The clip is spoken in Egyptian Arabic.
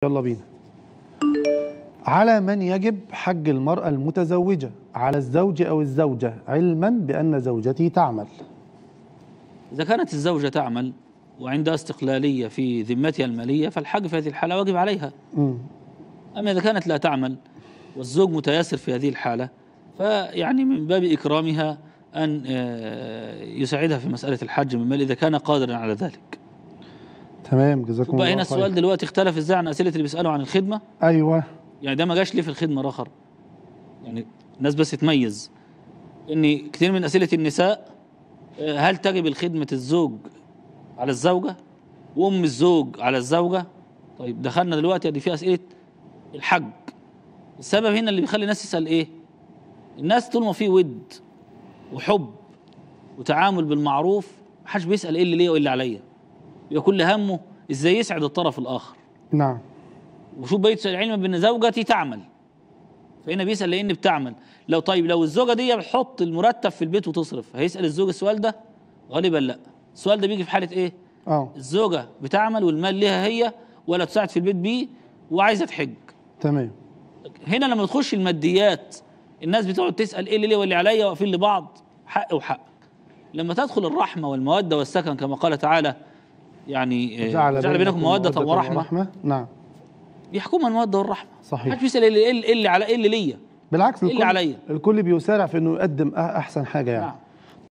يلا بينا على من يجب حج المرأة المتزوجة على الزوج أو الزوجة علما بأن زوجتي تعمل إذا كانت الزوجة تعمل وعندها استقلالية في ذمتها المالية فالحج في هذه الحالة واجب عليها مم. أما إذا كانت لا تعمل والزوج متيسر في هذه الحالة فيعني من باب إكرامها أن آه، يساعدها في مسألة الحج من مال إذا كان قادرا على ذلك تمام جزاكم بقى الله هنا السؤال خير دلوقتي اختلف ازاي عن أسئلة اللي بيسألوا عن الخدمة أيوة يعني ده ما جاش ليه في الخدمة الآخر يعني الناس بس تميز ان كتير من أسئلة النساء آه، هل تجب الخدمة الزوج على الزوجة وأم الزوج على الزوجة طيب دخلنا دلوقتي دي في أسئلة الحج السبب هنا اللي بيخلي الناس تسأل إيه الناس طول ما في ود وحب وتعامل بالمعروف محدش بيسأل إيه اللي ليا وإيه اللي عليا يبقى كل همه إزاي يسعد الطرف الآخر نعم وشوف بقيت العلم بان زوجتي تعمل فهنا بيسال لان بتعمل لو طيب لو الزوجه دي بتحط المرتب في البيت وتصرف هيسال الزوج السؤال ده غالبا لا السؤال ده بيجي في حاله ايه اه الزوجه بتعمل والمال ليها هي ولا تساعد في البيت بيه وعايزه تحج تمام هنا لما تخش الماديات الناس بتقعد تسال ايه اللي ليه واللي عليا واقفين لبعض حق وحق لما تدخل الرحمه والموده والسكن كما قال تعالى يعني آه، جعل بينكم موده ورحمه نعم يحكمها الموده والرحمه صحيح. محدش بيسال ايه اللي, إيه اللي على ايه اللي ليا بالعكس إيه اللي الكل, عليا؟ الكل بيسارع في انه يقدم أح- احسن حاجه يعني نعم